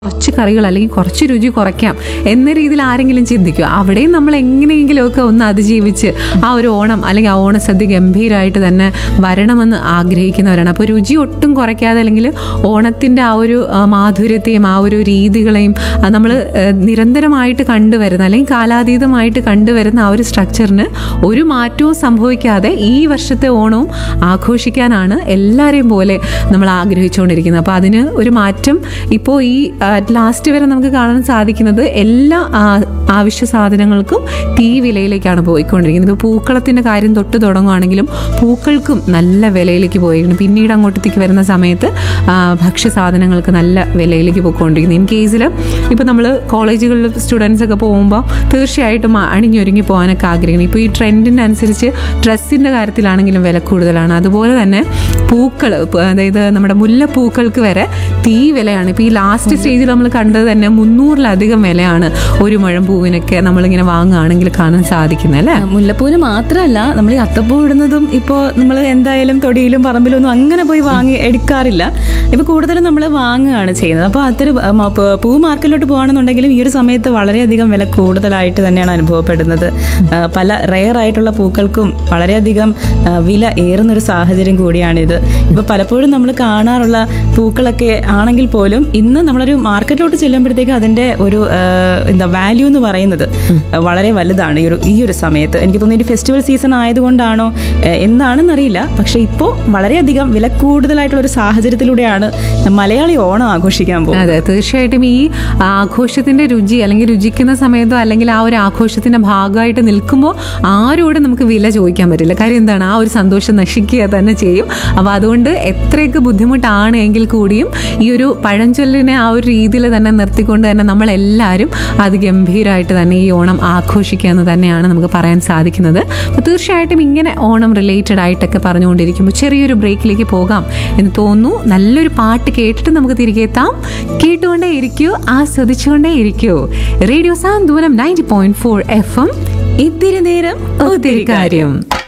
കുറച്ച് കറികൾ അല്ലെങ്കിൽ കുറച്ച് രുചി കുറയ്ക്കാം എന്ന രീതിയിൽ ആരെങ്കിലും ചിന്തിക്കുക അവിടെയും നമ്മൾ എങ്ങനെയെങ്കിലുമൊക്കെ ഒന്ന് അതിജീവിച്ച് ആ ഒരു ഓണം അല്ലെങ്കിൽ ആ ഓണസദ്യ ഗംഭീരമായിട്ട് തന്നെ വരണമെന്ന് ആഗ്രഹിക്കുന്നവരാണ് അപ്പോൾ രുചി ഒട്ടും കുറയ്ക്കാതെ അല്ലെങ്കിൽ ഓണത്തിൻ്റെ ആ ഒരു ആ, മാധുര്യത്തെയും ആ ഒരു രീതികളെയും നമ്മൾ നിരന്തരമായിട്ട് കണ്ടുവരുന്ന അല്ലെങ്കിൽ കാലാതീതമായിട്ട് കണ്ടുവരുന്ന ആ ഒരു സ്ട്രക്ചറിന് ഒരു മാറ്റവും സംഭവിക്കാതെ ഈ വർഷത്തെ ഓണവും ആഘോഷിക്കാനാണ് എല്ലാവരെയും പോലെ നമ്മൾ ആഗ്രഹിച്ചുകൊണ്ടിരിക്കുന്നത് അപ്പോൾ അതിന് ഒരു മാറ്റം ഇപ്പോൾ ഈ ലാസ്റ്റ് വരെ നമുക്ക് കാണാൻ സാധിക്കുന്നത് എല്ലാ ആ, ആവശ്യ സാധനങ്ങൾക്കും തീ വിലയിലേക്കാണ് പോയിക്കൊണ്ടിരിക്കുന്നത് ഇപ്പോൾ പൂക്കളത്തിൻ്റെ കാര്യം തൊട്ട് തുടങ്ങുകയാണെങ്കിലും പൂക്കൾക്കും നല്ല വിലയിലേക്ക് പോയിരിക്കുന്നു പിന്നീട് അങ്ങോട്ടത്തേക്ക് വരുന്ന സമയത്ത് ആ, ഭക്ഷ്യസാധനങ്ങൾക്ക് നല്ല വിലയിലേക്ക് പോയിക്കൊണ്ടിരിക്കുന്നു ഇൻ കേസിൽ ഇപ്പോൾ നമ്മൾ കോളേജുകളിൽ സ്റ്റുഡൻസ് ഒക്കെ പോകുമ്പോൾ തീർച്ചയായിട്ടും അണിഞ്ഞൊരുങ്ങി പോകാനൊക്കെ ആഗ്രഹിക്കുന്നു ഇപ്പോൾ ഈ ട്രെൻഡിൻ്റെ അനുസരിച്ച് ഡ്രസ്സിൻ്റെ കാര്യത്തിലാണെങ്കിലും വില കൂടുതലാണ് അതുപോലെ തന്നെ പൂക്കൾ അതായത് നമ്മുടെ മുല്ലപ്പൂക്കൾക്ക് വരെ തീ വിലയാണ് ഇപ്പോൾ ഈ ലാസ്റ്റ് സ്റ്റേജിൽ നമ്മൾ കണ്ടത് തന്നെ മുന്നൂറിലധികം വിലയാണ് ഒരു മുഴം പൂവിനൊക്കെ നമ്മളിങ്ങനെ വാങ്ങുകയാണെങ്കിൽ കാണാൻ സാധിക്കുന്നത് അല്ലേ മുല്ലപ്പൂവിന് മാത്രമല്ല നമ്മൾ ഈ അത്തപ്പൂ ഇടുന്നതും ഇപ്പോൾ നമ്മൾ എന്തായാലും തൊടിയിലും പറമ്പിലും ഒന്നും അങ്ങനെ പോയി വാങ്ങി എടുക്കാറില്ല ഇപ്പൊ കൂടുതലും നമ്മൾ വാങ്ങുകയാണ് ചെയ്യുന്നത് അപ്പോൾ അത്തരം ആ, മ- പ- പൂ മാർക്കറ്റിലോട്ട് പോകുകയാണെന്നുണ്ടെങ്കിലും ഈ ഒരു സമയത്ത് വളരെയധികം വില കൂടുതലായിട്ട് തന്നെയാണ് അനുഭവപ്പെടുന്നത് ആ, പല റെയർ ആയിട്ടുള്ള പൂക്കൾക്കും വളരെയധികം ആ, വില ഏറുന്ന ഒരു സാഹചര്യം കൂടിയാണിത് ഇപ്പൊ പലപ്പോഴും നമ്മൾ കാണാറുള്ള പൂക്കളൊക്കെ ആണെങ്കിൽ പോലും ഇന്ന് നമ്മളൊരു മാർക്കറ്റിലോട്ട് ചെല്ലുമ്പോഴത്തേക്ക് അതിന്റെ ഒരു ആ, എന്താ വാല്യൂ എന്ന് പറയുന്നത് വളരെ വലുതാണ് ഈ ഒരു ഈ ഒരു സമയത്ത് എനിക്ക് തോന്നുന്നു ഒരു ഫെസ്റ്റിവൽ സീസൺ ആയതുകൊണ്ടാണോ ഏഹ്, എന്താണെന്നറിയില്ല പക്ഷെ ഇപ്പോൾ വളരെയധികം വില കൂടുതലായിട്ടുള്ള ഒരു സാഹചര്യത്തിലൂടെയാണ് മലയാളി ഓണം ആഘോഷിക്കാൻ പോകുന്നത് അതെ തീർച്ചയായിട്ടും ഈ ആഘോഷത്തിന്റെ രുചി അല്ലെങ്കിൽ രുചിക്കുന്ന സമയത്തോ അല്ലെങ്കിൽ ആ ഒരു ആഘോഷത്തിന്റെ ഭാഗമായിട്ട് നിൽക്കുമ്പോൾ ആരോടും നമുക്ക് വില ചോദിക്കാൻ പറ്റില്ല കാര്യം എന്താണ് ആ ഒരു സന്തോഷം നശിക്കുക തന്നെ ചെയ്യും അപ്പോൾ അതുകൊണ്ട് എത്രയൊക്കെ ബുദ്ധിമുട്ടാണ് എങ്കിൽ കൂടിയും ഈ ഒരു പഴഞ്ചൊല്ലിനെ ആ ഒരു രീതിയിൽ തന്നെ നിർത്തിക്കൊണ്ട് തന്നെ നമ്മളെല്ലാവരും അത് ഗംഭീരമായിട്ട് തന്നെ ഈ ഓണം ആഘോഷിക്കുക എന്ന് തന്നെയാണ് നമുക്ക് പറയാൻ സാധിക്കുന്നത് അപ്പോൾ തീർച്ചയായിട്ടും ഇങ്ങനെ ഓണം റിലേറ്റഡ് ആയിട്ടൊക്കെ പറഞ്ഞുകൊണ്ടിരിക്കുമ്പോൾ ചെറിയൊരു ബ്രേക്കിലേക്ക് പോകാം എന്ന് തോന്നുന്നു നല്ലൊരു പാട്ട് കേട്ടിട്ട് നമുക്ക് തിരികെ എത്താം കേട്ടുകൊണ്ടേ ഇരിക്കൂ ആസ്വദിച്ചുകൊണ്ടേ ഇരിക്കൂ radio Santhwanam ninety point four F M ഇത്തിരി നേരം ഒത്തിരി കാര്യം